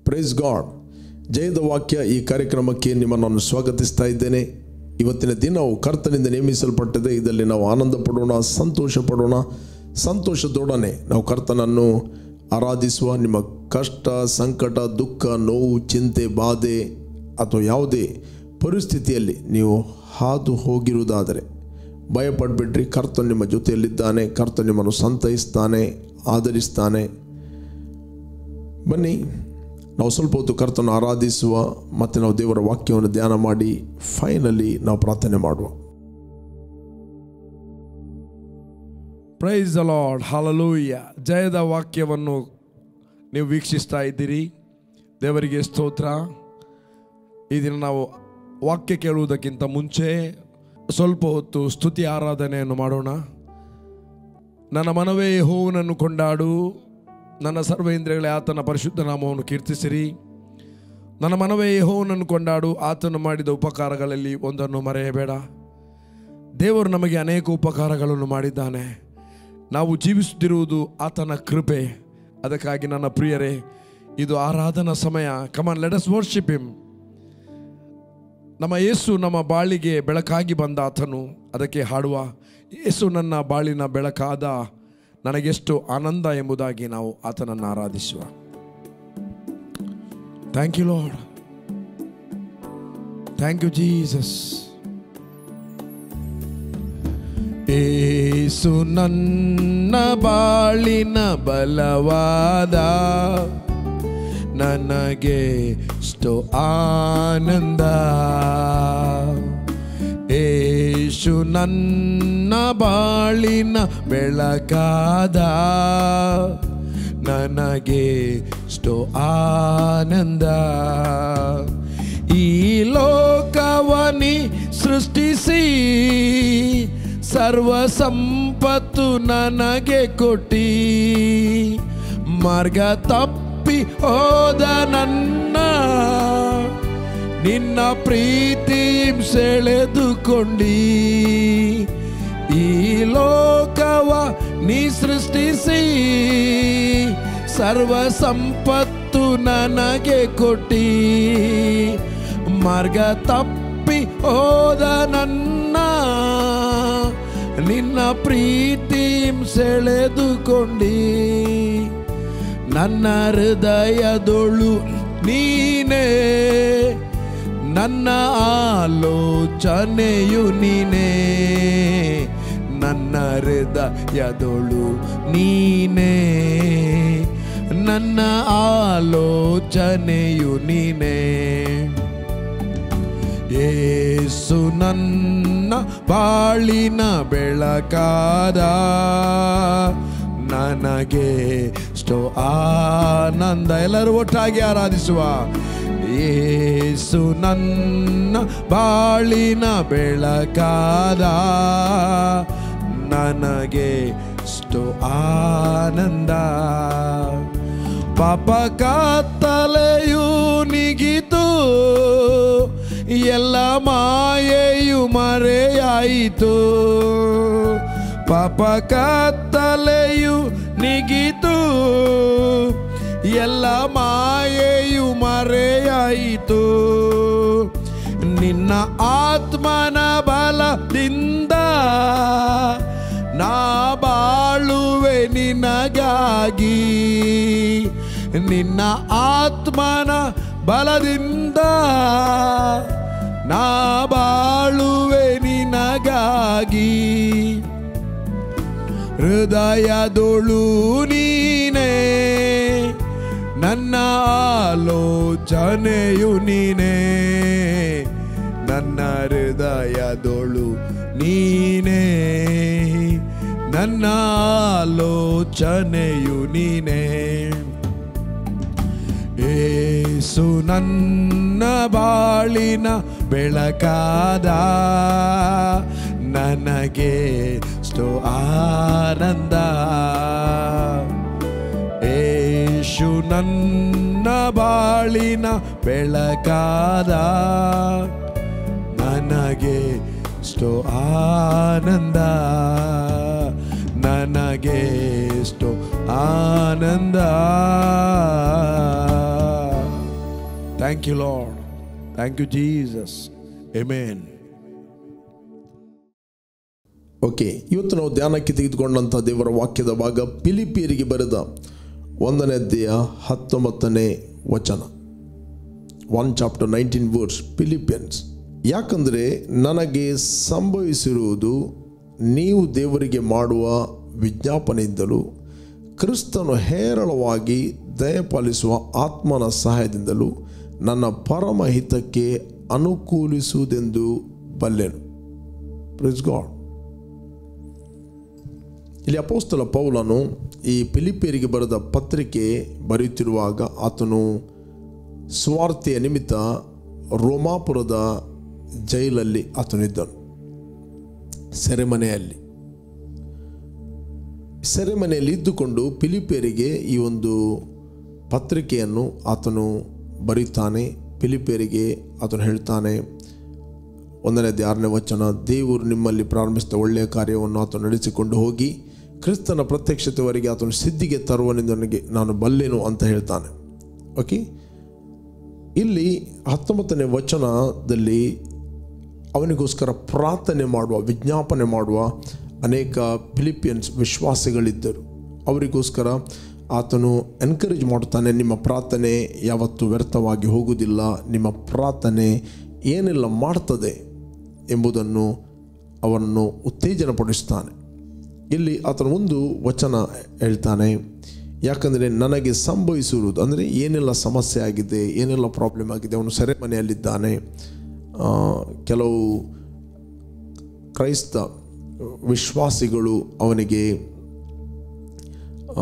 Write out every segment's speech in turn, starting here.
praise God ಜಯದ ವಾಕ್ಯ ಈ ಕಾರ್ಯಕ್ರಮಕ್ಕೆ ನಿಮ್ಮನ್ನು ಸ್ವಾಗತಿಸ್ತಾ ಇದ್ದೇನೆ ಇವತ್ತಿನ ದಿನವು ಕರ್ತನಿಂದ ನೇಮಿಸಲ್ಪಟ್ಟಿದೆ ಇದರಲ್ಲಿ ನಾವು ಆನಂದ ಪಡೋಣ ಸಂತೋಷ ಪಡೋಣ ಸಂತೋಷದೊಡನೆ ನಾವು ಕರ್ತನನ್ನು ಆರಾಧಿಸುವ ನಿಮ್ಮ ಕಷ್ಟ ಸಂಕಟ ದುಃಖ ನೋವು ಚಿಂತೆ ಬಾಧೆ ಅಥವಾ ಯಾವುದೇ ಪರಿಸ್ಥಿತಿಯಲ್ಲಿ ನೀವು ಹಾದು ಹೋಗಿರುವುದಾದರೆ ಭಯಪಡಬೇಡ್ರಿ ಕರ್ತ ನಿಮ್ಮ ಜೊತೆಯಲ್ಲಿದ್ದಾನೆ ಕರ್ತ ನಿಮ್ಮನ್ನು ಸಂತೈಸ್ತಾನೆ ಆದರಿಸ್ತಾನೆ ಬನ್ನಿ ನಾವು ಸ್ವಲ್ಪ ಹೊತ್ತು ಕರ್ತನ ಆರಾಧಿಸುವ ಮತ್ತು ನಾವು ದೇವರ ವಾಕ್ಯವನ್ನು ಧ್ಯಾನ ಮಾಡಿ ಫೈನಲಿ ನಾವು ಪ್ರಾರ್ಥನೆ ಮಾಡುವ ಪ್ರೈಸ್ ದ ಲಾರ್ಡ್ ಹಾಲಲೂಯ್ಯ ಜಯದ ವಾಕ್ಯವನ್ನು ನೀವು ವೀಕ್ಷಿಸ್ತಾ ಇದ್ದೀರಿ ದೇವರಿಗೆ ಸ್ತೋತ್ರ ಈ ದಿನ ನಾವು ವಾಕ್ಯ ಕೇಳುವುದಕ್ಕಿಂತ ಮುಂಚೆ ಸ್ವಲ್ಪ ಹೊತ್ತು ಸ್ತುತಿ ಆರಾಧನೆಯನ್ನು ಮಾಡೋಣ ನನ್ನ ಮನವೇ ಹೂವನನ್ನು ಕೊಂಡಾಡು ನನ್ನ ಸರ್ವೇಂದ್ರಿಯಗಳೇ ಆತನ ಪರಿಶುದ್ಧ ನಾಮವನ್ನು ಕೀರ್ತಿಸಿರಿ ನನ್ನ ಮನವೇ ಯೆಹೋವನನ್ನು ಕೊಂಡಾಡು ಆತನು ಮಾಡಿದ ಉಪಕಾರಗಳಲ್ಲಿ ಒಂದನ್ನು ಮರೆಯಬೇಡ ದೇವರು ನಮಗೆ ಅನೇಕ ಉಪಕಾರಗಳನ್ನು ಮಾಡಿದ್ದಾನೆ ನಾವು ಜೀವಿಸುತ್ತಿರುವುದು ಆತನ ಕೃಪೆ ಅದಕ್ಕಾಗಿ ನನ್ನ ಪ್ರಿಯರೇ ಇದು ಆರಾಧನಾ ಸಮಯ come on let us worship him ನಮ್ಮ ಯೇಸು ನಮ್ಮ ಬಾಳಿಗೆ ಬೆಳಕಾಗಿ ಬಂದ ಆತನು ಅದಕ್ಕೆ ಹಾಡುವ ಯೇಸು ನನ್ನ ಬಾಳಿನ ಬೆಳಕಾದ ನನಗೆಷ್ಟು ಆನಂದ ಎಂಬುದಾಗಿ ನಾವು ಆತನನ್ನು ಆರಾಧಿಸುವ thank you Lord thank you Jesus Yesu ನನ್ನ ಬಾಳಿನ ಬಲವಾದ ನನಗೆ ಎಷ್ಟೋ ಆನಂದ ಏಸು ನನ್ನ ಬಾಳಿನ ಬೆಳಕಾದ ನನಗೆ ಎಷ್ಟೋ ಆನಂದ ಈ ಲೋಕವನಿ ಸೃಷ್ಟಿಸಿ ಸರ್ವ ಸಂಪತ್ತು ನನಗೆ ಕೊಟ್ಟಿ ಮಾರ್ಗ ತಪ್ಪಿ ಹೋದ ನನ್ನ ನಿನ್ನ ಪ್ರೀತಿ ಸೆಳೆದುಕೊಂಡಿ ಈ ಲೋಕವ ನೀ ಸೃಷ್ಟಿಸಿ ಸರ್ವ ಸಂಪತ್ತು ನನಗೆ ಕೊಟ್ಟಿ ಮಾರ್ಗ ತಪ್ಪಿ ಹೋದ ನನ್ನ ನಿನ್ನ ಪ್ರೀತಿ ಸೆಳೆದುಕೊಂಡಿ ನನ್ನ ಹೃದಯದೊಳು ನೀನೇ ನನ್ನ ಆಲೋಚನೆಯು ನೀನೇ ನನ್ನ ಹೃದಯದೊಳು ನೀನೇ ನನ್ನ ಆಲೋಚನೆಯು ನೀನೇ ಏಸು ನನ್ನ ಬಾಳಿನ ಬೆಳಕಾದ ನನಗೆ ಎಷ್ಟೋ ಆನಂದ ಎಲ್ಲರೂ ಒಟ್ಟಾಗಿ ಆರಾಧಿಸುವ ಏಸು ನನ್ನ ಬಾಳಿನ ಬೆಳಕಾದ ನನಗೆ ಎಷ್ಟೋ ಆನಂದ ಪಾಪ ಕಾತಲೆಯು ನಿಗಿತು ಎಲ್ಲ ಮಾಯೆಯು ಮರೆಯಾಯಿತು ಪಾಪ ಕತ್ತಲೆಯು ನಿಗಿತು ಎಲ್ಲ ಮಾಯೆಯು ಮರೆಯಾಯಿತು ನಿನ್ನ ಆತ್ಮನ ಬಲದಿಂದ ನಾ ಬಾಳುವೆ ನಿನಗಾಗಿ ನಿನ್ನ ಆತ್ಮನ ಬಲದಿಂದ ನಾ ಬಾಳುವೆ ನಿನಗಾಗಿ ಹೃದಯದೊಳು ನೀನೇ ನನ್ನ ಆಲೋಚನೆಯು ನೀನೇ ನನ್ನ ಹೃದಯದೊಳು ನೀನೇ ನನ್ನ ಆಲೋಚನೆಯು ನೀನೇ ಏಸು ನನ್ನ ಬಾಳಿನ ಬೆಳಕಾದ ನನಗೆ ಎಷ್ಟೋ ಆನಂದ ಏಸು ನನ್ನ ಬಾಳಿನ ಬೆಳಕಾದ ನನಗೆ ಎಷ್ಟೋ ಆನಂದ ನನಗೆ ಎಷ್ಟೋ ಆನಂದ thank you Lord thank you Jesus amen okay ಇವತ್ತು ನಾವು ಧ್ಯಾನಕ್ಕೆ ತೆಗೆದುಕೊಂಡಂಥ ದೇವರ ವಾಕ್ಯದ ಭಾಗ ಫಿಲಿಪಿಯರಿಗೆ ಬರೆದ ಒಂದನೇ ಅಧ್ಯಾಯ ಹತ್ತೊಂಬತ್ತನೇ ವಚನ one chapter nineteen words Philippians ಯಾಕಂದರೆ ನನಗೆ ಸಂಭವಿಸಿರುವುದು ನೀವು ದೇವರಿಗೆ ಮಾಡುವ ವಿಜ್ಞಾಪನೆಯಿಂದಲೂ ಕ್ರಿಸ್ತನು ಹೇರಳವಾಗಿ ದಯಪಾಲಿಸುವ ಆತ್ಮನ ಸಹಾಯದಿಂದಲೂ ನನ್ನ ಪರಮಹಿತಕ್ಕೆ ಅನುಕೂಲಿಸುವುದೆಂದು ಬಲ್ಲೆನು ಪ್ರಿಸ್ ಗಾಡ್ ಇಲ್ಲಿ ಅಪೋಸ್ತಲ ಪೌಲನು ಈ ಫಿಲಿಪಿಯರಿಗೆ ಬರೆದ ಪತ್ರಿಕೆ ಬರೆಯುತ್ತಿರುವಾಗ ಆತನು ಸ್ವಾರ್ಥೆಯ ನಿಮಿತ್ತ ರೋಮಾಪುರದ ಜೈಲಲ್ಲಿ ಆತನಿದ್ದನು ಸೆರೆಮನೆಯಲ್ಲಿ ಸೆರೆಮನೆಯಲ್ಲಿ ಇದ್ದುಕೊಂಡು ಫಿಲಿಪಿಯರಿಗೆ ಈ ಒಂದು ಪತ್ರಿಕೆಯನ್ನು ಆತನು ಬರೀತಾನೆ ಫಿಲಿಪಿಯರಿಗೆ ಆತನು ಹೇಳ್ತಾನೆ ಒಂದನೇ ಆರನೇ ವಚನ ದೇವರು ನಿಮ್ಮಲ್ಲಿ ಪ್ರಾರಂಭಿಸಿದ ಒಳ್ಳೆಯ ಕಾರ್ಯವನ್ನು ಆತನು ನಡೆಸಿಕೊಂಡು ಹೋಗಿ ಕ್ರಿಸ್ತನ ಪ್ರತ್ಯಕ್ಷತೆವರೆಗೆ ಆತನು ಸಿದ್ಧಿಗೆ ತರುವನೆಂದು ನನಗೆ ನಾನು ಬಲ್ಲೆನು ಅಂತ ಹೇಳ್ತಾನೆ ಓಕೆ ಇಲ್ಲಿ ಹತ್ತೊಂಬತ್ತನೇ ವಚನದಲ್ಲಿ ಅವನಿಗೋಸ್ಕರ ಪ್ರಾರ್ಥನೆ ಮಾಡುವ ವಿಜ್ಞಾಪನೆ ಮಾಡುವ ಅನೇಕ ಫಿಲಿಪಿಯನ್ಸ್ ವಿಶ್ವಾಸಿಗಳಿದ್ದರು ಅವರಿಗೋಸ್ಕರ ಆತನು ಎನ್ಕರೇಜ್ ಮಾಡುತ್ತಾನೆ ನಿಮ್ಮ ಪ್ರಾರ್ಥನೆ ಯಾವತ್ತೂ ವ್ಯರ್ಥವಾಗಿ ಹೋಗುವುದಿಲ್ಲ ನಿಮ್ಮ ಪ್ರಾರ್ಥನೆ ಏನೆಲ್ಲ ಮಾಡ್ತದೆ ಎಂಬುದನ್ನು ಅವರನ್ನು ಉತ್ತೇಜನಪಡಿಸ್ತಾನೆ ಇಲ್ಲಿ ಆತನ ಒಂದು ವಚನ ಹೇಳ್ತಾನೆ ಯಾಕಂದರೆ ನನಗೆ ಸಂಭವಿಸಿರುವುದು ಅಂದರೆ ಏನೆಲ್ಲ ಸಮಸ್ಯೆ ಆಗಿದೆ ಏನೆಲ್ಲ ಪ್ರಾಬ್ಲಮ್ ಆಗಿದೆ ಅವನು ಸೆರೆಮನೆಯಲ್ಲಿದ್ದಾನೆ ಆ, ಕೆಲವು ಕ್ರೈಸ್ತ ವಿಶ್ವಾಸಿಗಳು ಅವನಿಗೆ ಆ,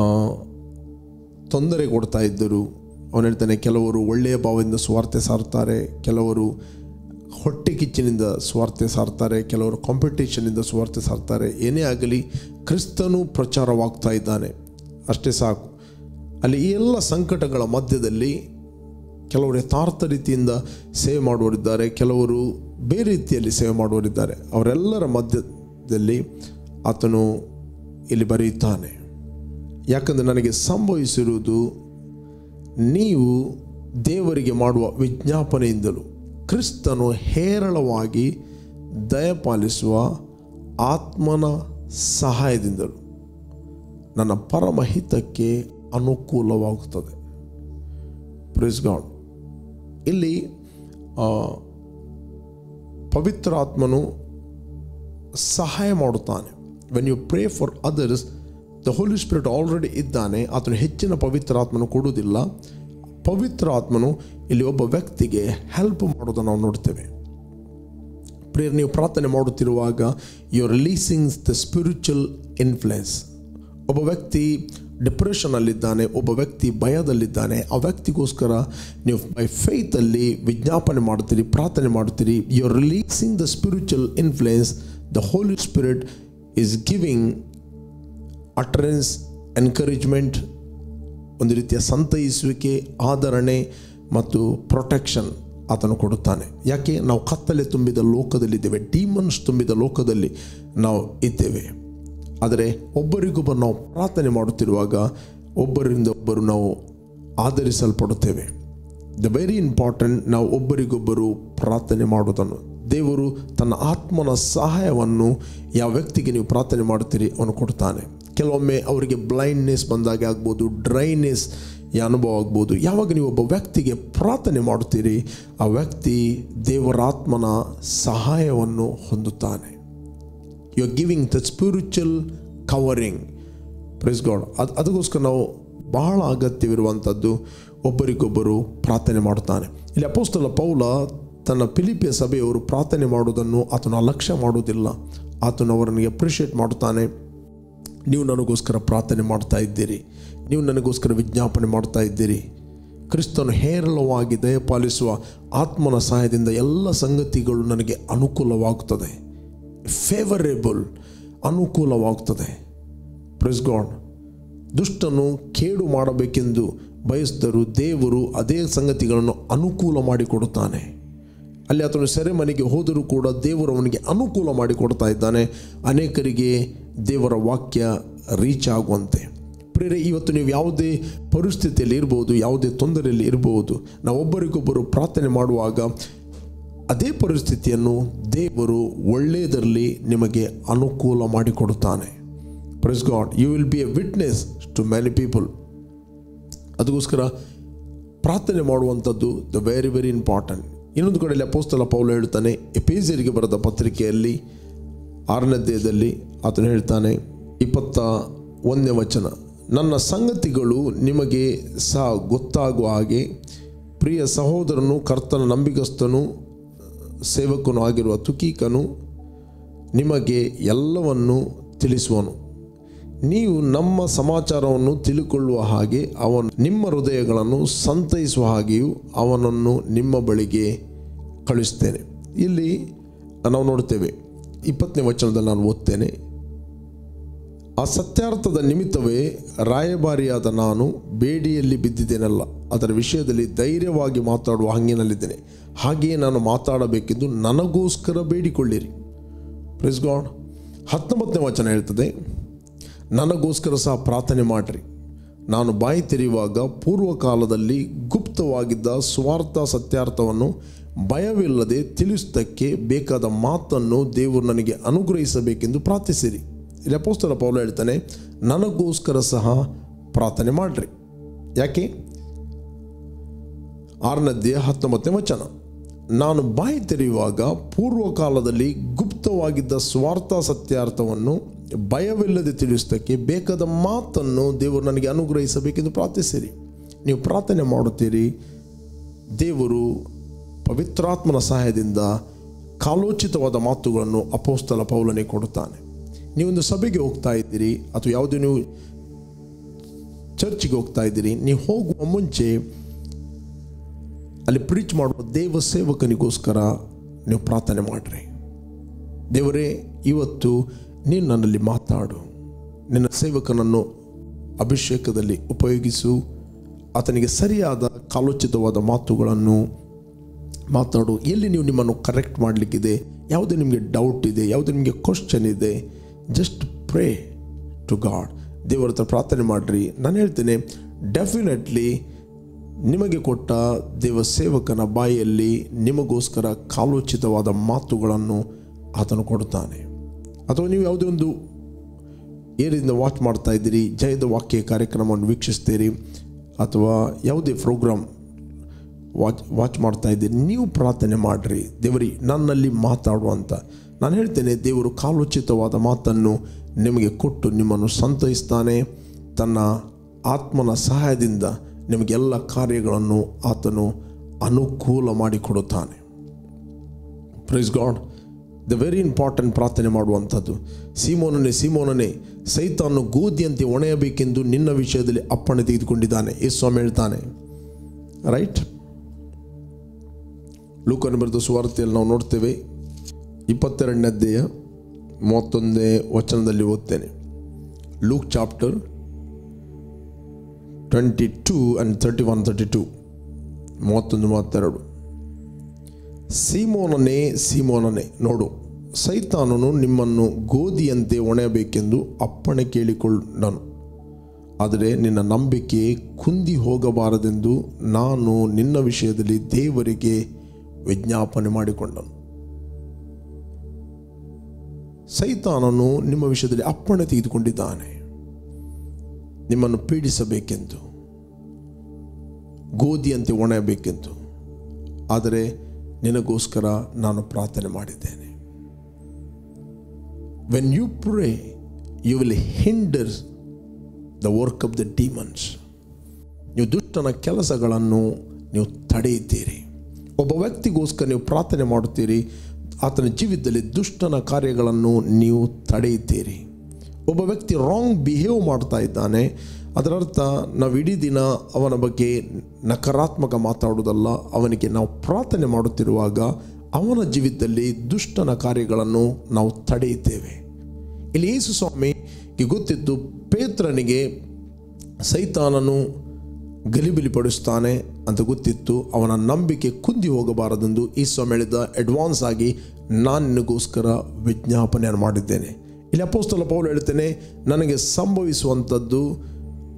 ತೊಂದರೆ ಕೊಡ್ತಾ ಇದ್ದರು ಅವನು ಹೇಳ್ತಾನೆ ಕೆಲವರು ಒಳ್ಳೆಯ ಭಾವದಿಂದ ಸ್ವಾರ್ಥ ಸಾರ್ತಾರೆ ಕೆಲವರು ಹೊಟ್ಟೆ ಕಿಚ್ಚಿನಿಂದ ಸ್ವಾರ್ಥ ಸಾರ್ತಾರೆ ಕೆಲವರು ಕಾಂಪಿಟೇಷನಿಂದ ಸ್ವಾರ್ಥ ಸಾರ್ತಾರೆ ಏನೇ ಆಗಲಿ ಕ್ರಿಸ್ತನು ಪ್ರಚಾರವಾಗ್ತಾ ಇದ್ದಾನೆ ಅಷ್ಟೇ ಸಾಕು ಅಲ್ಲಿ ಈ ಎಲ್ಲ ಸಂಕಟಗಳ ಮಧ್ಯದಲ್ಲಿ ಕೆಲವರು ಯಥಾರ್ಥ ರೀತಿಯಿಂದ ಸೇವೆ ಮಾಡುವವರಿದ್ದಾರೆ ಕೆಲವರು ಬೇರೆ ರೀತಿಯಲ್ಲಿ ಸೇವೆ ಮಾಡುವವರಿದ್ದಾರೆ ಅವರೆಲ್ಲರ ಮಧ್ಯದಲ್ಲಿ ಆತನು ಇಲ್ಲಿ ಬರೆಯುತ್ತಾನೆ ಯಾಕಂದರೆ ನನಗೆ ಸಂಭವಿಸಿರುವುದು ನೀವು ದೇವರಿಗೆ ಮಾಡುವ ವಿಜ್ಞಾಪನೆಯಿಂದಲೂ ಕ್ರಿಸ್ತನು ಹೇರಳವಾಗಿ ದಯಪಾಲಿಸುವ ಆತ್ಮನ ಸಹಾಯದಿಂದಲೂ ನನ್ನ ಪರಮಹಿತಕ್ಕೆ ಅನುಕೂಲವಾಗುತ್ತದೆ ಪ್ರಿಸ್ ಗಾಡ್ ಇಲ್ಲಿ ಆ, ಪವಿತ್ರ ಆತ್ಮನು ಸಹಾಯ ಮಾಡುತ್ತಾನೆ when you pray for others the Holy Spirit already ಇದ್ದಾನೆ ಆತನು ಹೆಚ್ಚಿನ ಪವಿತ್ರ ಆತ್ಮನು ಕೊಡುವುದಿಲ್ಲ ಪವಿತ್ರ ಆತ್ಮನು ಇಲ್ಲಿ ಒಬ್ಬ ವ್ಯಕ್ತಿಗೆ ಹೆಲ್ಪ್ ಮಾಡೋದನ್ನು ನಾವು ನೋಡ್ತೇವೆ ಪ್ರೇರ್ ನೀವು ಪ್ರಾರ್ಥನೆ ಮಾಡುತ್ತಿರುವಾಗ you are releasing the spiritual influence ಒಬ್ಬ ವ್ಯಕ್ತಿ ಡಿಪ್ರೆಷನಲ್ಲಿದ್ದಾನೆ ಒಬ್ಬ ವ್ಯಕ್ತಿ ಭಯದಲ್ಲಿದ್ದಾನೆ ಆ ವ್ಯಕ್ತಿಗೋಸ್ಕರ ನೀವು ಬೈ ಫೇತಲ್ಲಿ ವಿಜ್ಞಾಪನೆ ಮಾಡ್ತೀರಿ ಪ್ರಾರ್ಥನೆ ಮಾಡ್ತೀರಿ you are releasing the spiritual influence the Holy Spirit is giving utterance encouragement ಒಂದು ರೀತಿಯ ಸಂತೈಸುವಿಕೆ ಆದರಣೆ ಮತ್ತು ಪ್ರೊಟೆಕ್ಷನ್ ಆತನು ಕೊಡುತ್ತಾನೆ ಯಾಕೆ ನಾವು ಕತ್ತಲೆ ತುಂಬಿದ ಲೋಕದಲ್ಲಿದ್ದೇವೆ ಡೀಮನ್ಸ್ ತುಂಬಿದ ಲೋಕದಲ್ಲಿ ನಾವು ಇದ್ದೇವೆ ಆದರೆ ಒಬ್ಬರಿಗೊಬ್ಬರು ನಾವು ಪ್ರಾರ್ಥನೆ ಮಾಡುತ್ತಿರುವಾಗ ಒಬ್ಬರಿಂದ ಒಬ್ಬರು ನಾವು ಆಧರಿಸಲ್ಪಡುತ್ತೇವೆ ದ ವೆರಿ ಇಂಪಾರ್ಟೆಂಟ್ ನಾವು ಒಬ್ಬರಿಗೊಬ್ಬರು ಪ್ರಾರ್ಥನೆ ಮಾಡುವುದನ್ನು ದೇವರು ತನ್ನ ಆತ್ಮನ ಸಹಾಯವನ್ನು ಯಾವ ವ್ಯಕ್ತಿಗೆ ನೀವು ಪ್ರಾರ್ಥನೆ ಮಾಡುತ್ತೀರಿ ಅವನು ಕೊಡ್ತಾನೆ ಕೆಲವೊಮ್ಮೆ ಅವರಿಗೆ ಬ್ಲೈಂಡ್ನೆಸ್ ಬಂದಾಗ ಆಗ್ಬೋದು ಡ್ರೈನೆಸ್ ಈ ಅನುಭವ ಆಗ್ಬೋದು ಯಾವಾಗ ನೀವು ಒಬ್ಬ ವ್ಯಕ್ತಿಗೆ ಪ್ರಾರ್ಥನೆ ಮಾಡುತ್ತೀರಿ ಆ ವ್ಯಕ್ತಿ ದೇವರಾತ್ಮನ ಸಹಾಯವನ್ನು ಹೊಂದುತ್ತಾನೆ you are giving the spiritual covering praise God ಅದು ಅದಕ್ಕೋಸ್ಕರ ನಾವು ಬಹಳ ಅಗತ್ಯವಿರುವಂಥದ್ದು ಒಬ್ಬರಿಗೊಬ್ಬರು ಪ್ರಾರ್ಥನೆ ಮಾಡುತ್ತಾನೆ ಇಲ್ಲಿ ಅಪೋಸ್ತಲ ಪೌಲ ತನ್ನ ಫಿಲಿಪಿಯ ಸಭೆಯವರು ಪ್ರಾರ್ಥನೆ ಮಾಡುವುದನ್ನು ಆತನು ಅಲಕ್ಷ್ಯ ಮಾಡುವುದಿಲ್ಲ ಆತನು ಅವರನ್ನು ಅಪ್ರಿಷಿಯೇಟ್ ಮಾಡುತ್ತಾನೆ ನೀವು ನನಗೋಸ್ಕರ ಪ್ರಾರ್ಥನೆ ಮಾಡ್ತಾ ಇದ್ದೀರಿ ನೀವು ನನಗೋಸ್ಕರ ವಿಜ್ಞಾಪನೆ ಮಾಡ್ತಾ ಇದ್ದೀರಿ ಕ್ರಿಸ್ತನು ಹೇರಳವಾಗಿ ದಯಪಾಲಿಸುವ ಆತ್ಮನ ಸಹಾಯದಿಂದ ಎಲ್ಲ ಸಂಗತಿಗಳು ನನಗೆ ಅನುಕೂಲವಾಗುತ್ತದೆ ಫೇವರೇಬಲ್ ಅನುಕೂಲವಾಗುತ್ತದೆ ಪ್ರೆಸ್ ಗಾಡ್ ದುಷ್ಟನು ಕೇಡು ಮಾಡಬೇಕೆಂದು ಬಯಸಿದರು ದೇವರು ಅದೇ ಸಂಗತಿಗಳನ್ನು ಅನುಕೂಲ ಮಾಡಿಕೊಡುತ್ತಾನೆ ಅಲ್ಲಿ ಆತನು ಸೆರೆಮನೆಗೆ ಹೋದರೂ ಕೂಡ ದೇವರು ಅವನಿಗೆ ಅನುಕೂಲ ಮಾಡಿಕೊಡ್ತಾ ಇದ್ದಾನೆ ಅನೇಕರಿಗೆ ದೇವರ ವಾಕ್ಯ ರೀಚ್ ಆಗುವಂತೆ ಪ್ರೇರೆ ಇವತ್ತು ನೀವು ಯಾವುದೇ ಪರಿಸ್ಥಿತಿಯಲ್ಲಿ ಇರ್ಬೋದು ಯಾವುದೇ ತೊಂದರೆಯಲ್ಲಿ ಇರ್ಬೋದು ನಾವೊಬ್ಬರಿಗೊಬ್ಬರು ಪ್ರಾರ್ಥನೆ ಮಾಡುವಾಗ ಅದೇ ಪರಿಸ್ಥಿತಿಯನ್ನು ದೇವರು ಒಳ್ಳೆಯದರಲ್ಲಿ ನಿಮಗೆ ಅನುಕೂಲ ಮಾಡಿಕೊಡುತ್ತಾನೆ praise God you will be a witness to many people ಅದಕ್ಕೋಸ್ಕರ ಪ್ರಾರ್ಥನೆ ಮಾಡುವಂಥದ್ದು ದ ವೆರಿ ವೆರಿ ಇಂಪಾರ್ಟೆಂಟ್ ಇನ್ನೊಂದು ಕಡೆಯಲ್ಲಿ ಅಪೋಸ್ತಲ ಪೌಲ ಹೇಳ್ತಾನೆ ಎಪೇಜರಿಗೆ ಬರೆದ ಪತ್ರಿಕೆಯಲ್ಲಿ ಆರನೇ ಅಧ್ಯಾಯದಲ್ಲಿ ಆತನು ಹೇಳ್ತಾನೆ ಇಪ್ಪತ್ತ ಒಂದನೇ ವಚನ ನನ್ನ ಸಂಗತಿಗಳು ನಿಮಗೆ ಸಹ ಗೊತ್ತಾಗುವ ಹಾಗೆ ಪ್ರಿಯ ಸಹೋದರನು ಕರ್ತನ ನಂಬಿಗಸ್ತನು ಸೇವಕನು ಆಗಿರುವ ತುಕೀಕನು ನಿಮಗೆ ಎಲ್ಲವನ್ನು ತಿಳಿಸುವನು ನೀವು ನಮ್ಮ ಸಮಾಚಾರವನ್ನು ತಿಳುಕೊಳ್ಳುವ ಹಾಗೆ ಅವನು ನಿಮ್ಮ ಹೃದಯಗಳನ್ನು ಸಂತೈಸುವ ಹಾಗೆಯೂ ಅವನನ್ನು ನಿಮ್ಮ ಬಳಿಗೆ ಕಳಿಸ್ತೇನೆ ಇಲ್ಲಿ ನಾವು ನೋಡ್ತೇವೆ ಇಪ್ಪತ್ತನೇ ವಚನದಲ್ಲಿ ನಾನು ಓದ್ತೇನೆ ಆ ಸತ್ಯಾರ್ಥದ ನಿಮಿತ್ತವೇ ರಾಯಭಾರಿಯಾದ ನಾನು ಬೇಡಿಯಲ್ಲಿ ಬಿದ್ದಿದ್ದೇನಲ್ಲ ಅದರ ವಿಷಯದಲ್ಲಿ ಧೈರ್ಯವಾಗಿ ಮಾತಾಡುವ ಹಂಗಿನಲ್ಲಿದ್ದೇನೆ ಹಾಗೆಯೇ ನಾನು ಮಾತಾಡಬೇಕೆಂದು ನನಗೋಸ್ಕರ ಬೇಡಿಕೊಳ್ಳಿರಿ ಪ್ರೆಸ್ ಗಾಡ್ ಹತ್ತೊಂಬತ್ತನೇ ವಚನ ಹೇಳ್ತದೆ ನನಗೋಸ್ಕರ ಸಹ ಪ್ರಾರ್ಥನೆ ಮಾಡಿರಿ ನಾನು ಬಾಯಿ ತೆರೆಯುವಾಗ ಪೂರ್ವಕಾಲದಲ್ಲಿ ಗುಪ್ತವಾಗಿದ್ದ ಸ್ವಾರ್ಥ ಸತ್ಯಾರ್ಥವನ್ನು ಭಯವಿಲ್ಲದೆ ತಿಳಿಸುವುದಕ್ಕೆ ಬೇಕಾದ ಮಾತನ್ನು ದೇವರು ನನಗೆ ಅನುಗ್ರಹಿಸಬೇಕೆಂದು ಪ್ರಾರ್ಥಿಸಿರಿ ಇಲ್ಲಿ ಅಪೋಸ್ತಲ ಪೌಲ ಹೇಳ್ತಾನೆ ನನಗೋಸ್ಕರ ಸಹ ಪ್ರಾರ್ಥನೆ ಮಾಡಿರಿ ಯಾಕೆ ಆರನದ್ದೇ ಹತ್ತೊಂಬತ್ತನೇ ವಚನ ನಾನು ಬಾಯಿ ತೆರೆಯುವಾಗ ಪೂರ್ವಕಾಲದಲ್ಲಿ ಗುಪ್ತವಾಗಿದ್ದ ಸ್ವಾರ್ಥ ಸತ್ಯಾರ್ಥವನ್ನು ಭಯವಿಲ್ಲದೆ ತಿಳಿಸುವುದಕ್ಕೆ ಬೇಕಾದ ಮಾತನ್ನು ದೇವರು ನನಗೆ ಅನುಗ್ರಹಿಸಬೇಕೆಂದು ಪ್ರಾರ್ಥಿಸಿರಿ ನೀವು ಪ್ರಾರ್ಥನೆ ಮಾಡುತ್ತೀರಿ ದೇವರು ಪವಿತ್ರಾತ್ಮನ ಸಹಾಯದಿಂದ ಕಾಲೋಚಿತವಾದ ಮಾತುಗಳನ್ನು ಅಪೋಸ್ತಲ ಪೌಲನೆ ಕೊಡುತ್ತಾನೆ ನೀವೊಂದು ಸಭೆಗೆ ಹೋಗ್ತಾ ಇದ್ದೀರಿ ಅಥವಾ ಯಾವುದೇ ನೀವು ಚರ್ಚಿಗೆ ಹೋಗ್ತಾ ಇದ್ದೀರಿ ನೀವು ಹೋಗುವ ಮುಂಚೆ ಅಲ್ಲಿ ಪ್ರೀಚ್ ಮಾಡುವ ದೇವ ಸೇವಕನಿಗೋಸ್ಕರ ನೀವು ಪ್ರಾರ್ಥನೆ ಮಾಡಿರಿ ದೇವರೇ ಇವತ್ತು ನೀನು ನನ್ನಲ್ಲಿ ಮಾತಾಡು ನಿನ್ನ ಸೇವಕನನ್ನು ಅಭಿಷೇಕದಲ್ಲಿ ಉಪಯೋಗಿಸು ಆತನಿಗೆ ಸರಿಯಾದ ಕಾಲೋಚಿತವಾದ ಮಾತುಗಳನ್ನು ಮಾತಾಡು ಎಲ್ಲಿ ನೀವು ನಿಮ್ಮನ್ನು ಕರೆಕ್ಟ್ ಮಾಡಲಿಕ್ಕಿದೆ ಯಾವುದೇ ನಿಮಗೆ ಡೌಟ್ ಇದೆ ಯಾವುದೇ ನಿಮಗೆ ಕ್ವಶನ್ ಇದೆ ಜಸ್ಟ್ ಪ್ರೇ ಟು ಗಾಡ್ ದೇವರ ಹತ್ರ ಪ್ರಾರ್ಥನೆ ಮಾಡಿರಿ ನಾನು ಹೇಳ್ತೇನೆ ಡೆಫಿನೆಟ್ಲಿ ನಿಮಗೆ ಕೊಟ್ಟ ದೇವ ಸೇವಕನ ಬಾಯಿಯಲ್ಲಿ ನಿಮಗೋಸ್ಕರ ಕಾಲೋಚಿತವಾದ ಮಾತುಗಳನ್ನು ಆತನು ಕೊಡುತ್ತಾನೆ ಅಥವಾ ನೀವು ಯಾವುದೇ ಒಂದು ಏರಿಂದ ವಾಚ್ ಮಾಡ್ತಾ ಇದ್ದೀರಿ ಜಯದ ವಾಕ್ಯ ಕಾರ್ಯಕ್ರಮವನ್ನು ವೀಕ್ಷಿಸ್ತೀರಿ ಅಥವಾ ಯಾವುದೇ ಪ್ರೋಗ್ರಾಮ್ ವಾಚ್ ವಾಚ್ ಮಾಡ್ತಾ ಇದ್ದೀರಿ ನೀವು ಪ್ರಾರ್ಥನೆ ಮಾಡಿರಿ ದೇವರಿ ನನ್ನಲ್ಲಿ ಮಾತಾಡುವಂತ ನಾನು ಹೇಳ್ತೇನೆ ದೇವರು ಕಾಲೋಚಿತವಾದ ಮಾತನ್ನು ನಿಮಗೆ ಕೊಟ್ಟು ನಿಮ್ಮನ್ನು ಸಂತೈಸ್ತಾನೆ ತನ್ನ ಆತ್ಮನ ಸಹಾಯದಿಂದ ನಿಮಗೆಲ್ಲ ಕಾರ್ಯಗಳನ್ನು ಆತನು ಅನುಕೂಲ ಮಾಡಿಕೊಡುತ್ತಾನೆ praise God the very important ಪ್ರಾರ್ಥನೆ ಮಾಡುವಂಥದ್ದು ಸೀಮೋನನೇ ಸೀಮೋನನೇ ಸೈತಾನು ಗೋಧಿಯಂತೆ ಒಣೆಯಬೇಕೆಂದು ನಿನ್ನ ವಿಷಯದಲ್ಲಿ ಅಪ್ಪಣೆ ತೆಗೆದುಕೊಂಡಿದ್ದಾನೆ ಯೇಸು ಸ್ವಾಮಿ ಹೇಳ್ತಾನೆ ರೈಟ್ ಲೂಕನ ಬರೆದ ಸುವಾರ್ತೆಯಲ್ಲಿ ನಾವು ನೋಡ್ತೇವೆ ಇಪ್ಪತ್ತೆರಡನೇ ಅಧ್ಯಾಯ ಮೂವತ್ತೊಂದನೇ ವಚನದಲ್ಲಿ ಓದ್ತೇನೆ Luke chapter twenty two and thirty one thirty two ಮೂವತ್ತೊಂದು ಮೂವತ್ತೆರಡು ಸೀಮೋನನೇ ಸೀಮೋನನೇ ನೋಡು ಸೈತಾನನು ನಿಮ್ಮನ್ನು ಗೋಧಿಯಂತೆ ಒಣೆಯಬೇಕೆಂದು ಅಪ್ಪಣೆ ಕೇಳಿಕೊಂಡನು ಆದರೆ ನಿನ್ನ ನಂಬಿಕೆ ಕುಂದಿ ಹೋಗಬಾರದೆಂದು ನಾನು ನಿನ್ನ ವಿಷಯದಲ್ಲಿ ದೇವರಿಗೆ ವಿಜ್ಞಾಪನೆ ಮಾಡಿಕೊಂಡನು ಸೈತಾನನು ನಿಮ್ಮ ವಿಷಯದಲ್ಲಿ ಅಪ್ಪಣೆ ತೆಗೆದುಕೊಂಡಿದ್ದಾನೆ ನಿಮ್ಮನ್ನು ಪೀಡಿಸಬೇಕೆಂದು ಗೋಧಿಯಂತೆ ಒಣಯಬೇಕೆಂದು ಆದರೆ ನಿನಗೋಸ್ಕರ ನಾನು ಪ್ರಾರ್ಥನೆ ಮಾಡಿದ್ದೇನೆ when you pray you will hinder the work of the demons ನೀವು ದುಷ್ಟನ ಕೆಲಸಗಳನ್ನು ನೀವು ತಡೆಯುತ್ತೀರಿ ಒಬ್ಬ ವ್ಯಕ್ತಿಗೋಸ್ಕರ ನೀವು ಪ್ರಾರ್ಥನೆ ಮಾಡುತ್ತೀರಿ ಆತನ ಜೀವಿತದಲ್ಲಿ ದುಷ್ಟನ ಕಾರ್ಯಗಳನ್ನು ನೀವು ತಡೆಯುತ್ತೀರಿ ಒಬ್ಬ ವ್ಯಕ್ತಿ ರಾಂಗ್ ಬಿಹೇವ್ ಮಾಡ್ತಾ ಇದ್ದಾನೆ ಅದರರ್ಥ ನಾವು ಇಡೀ ದಿನ ಅವನ ಬಗ್ಗೆ ನಕಾರಾತ್ಮಕ ಮಾತಾಡುವುದಲ್ಲ ಅವನಿಗೆ ನಾವು ಪ್ರಾರ್ಥನೆ ಮಾಡುತ್ತಿರುವಾಗ ಅವನ ಜೀವಿತದಲ್ಲಿ ದುಷ್ಟನ ಕಾರ್ಯಗಳನ್ನು ನಾವು ತಡೆಯುತ್ತೇವೆ ಇಲ್ಲಿ ಯೇಸು ಸ್ವಾಮಿಗೆ ಗೊತ್ತಿತ್ತು ಪೇತ್ರನಿಗೆ ಸೈತಾನನು ಗಲಿಬಿಲಿ ಪಡಿಸ್ತಾನೆ ಅಂತ ಗೊತ್ತಿತ್ತು ಅವನ ನಂಬಿಕೆ ಕುಂದಿ ಹೋಗಬಾರದೆಂದು ಈ ಸ್ವಾಮಿ ಹೇಳಿದ ಅಡ್ವಾನ್ಸ್ ಆಗಿ ನಾನು ನಿನಗೋಸ್ಕರ ವಿಜ್ಞಾಪನೆಯನ್ನು ಮಾಡಿದ್ದೇನೆ ಇಲ್ಲಿ ಅಪೋಸ್ತಲ ಪೌಲ್ ಹೇಳ್ತೇನೆ ನನಗೆ ಸಂಭವಿಸುವಂಥದ್ದು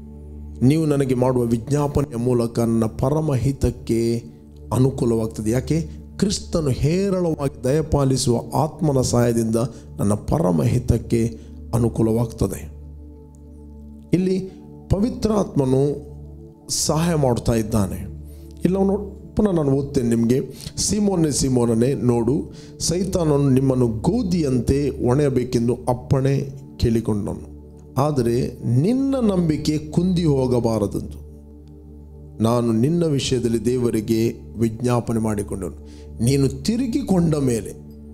ನೀವು ನನಗೆ ಮಾಡುವ ವಿಜ್ಞಾಪನೆಯ ಮೂಲಕ ನನ್ನ ಪರಮಹಿತಕ್ಕೆ ಅನುಕೂಲವಾಗ್ತದೆ ಯಾಕೆ ಕ್ರಿಸ್ತನು ಹೇರಳವಾಗಿ ದಯಪಾಲಿಸುವ ಆತ್ಮನ ಸಹಾಯದಿಂದ ನನ್ನ ಪರಮಹಿತಕ್ಕೆ ಅನುಕೂಲವಾಗ್ತದೆ ಇಲ್ಲಿ ಪವಿತ್ರಾತ್ಮನು ಸಹಾಯ ಮಾಡ್ತಾ ಇದ್ದಾನೆ ಇಲ್ಲ ಅವನು ಪುನಃ ನಾನು ಓದ್ತೇನೆ ನಿಮಗೆ ಸಿಮೋನೆ ಸಿಮೋನನೇ ನೋಡು ಸೈತಾನನು ನಿಮ್ಮನ್ನು ಗೋಧಿಯಂತೆ ಒಣೆಯಬೇಕೆಂದು ಅಪ್ಪಣೆ ಕೇಳಿಕೊಂಡನು ಆದರೆ ನಿನ್ನ ನಂಬಿಕೆ ಕುಂದಿ ಹೋಗಬಾರದೆಂದು ನಾನು ನಿನ್ನ ವಿಷಯದಲ್ಲಿ ದೇವರಿಗೆ ವಿಜ್ಞಾಪನೆ ಮಾಡಿಕೊಂಡನು ನೀನು ತಿರುಗಿಕೊಂಡ ಮೇಲೆ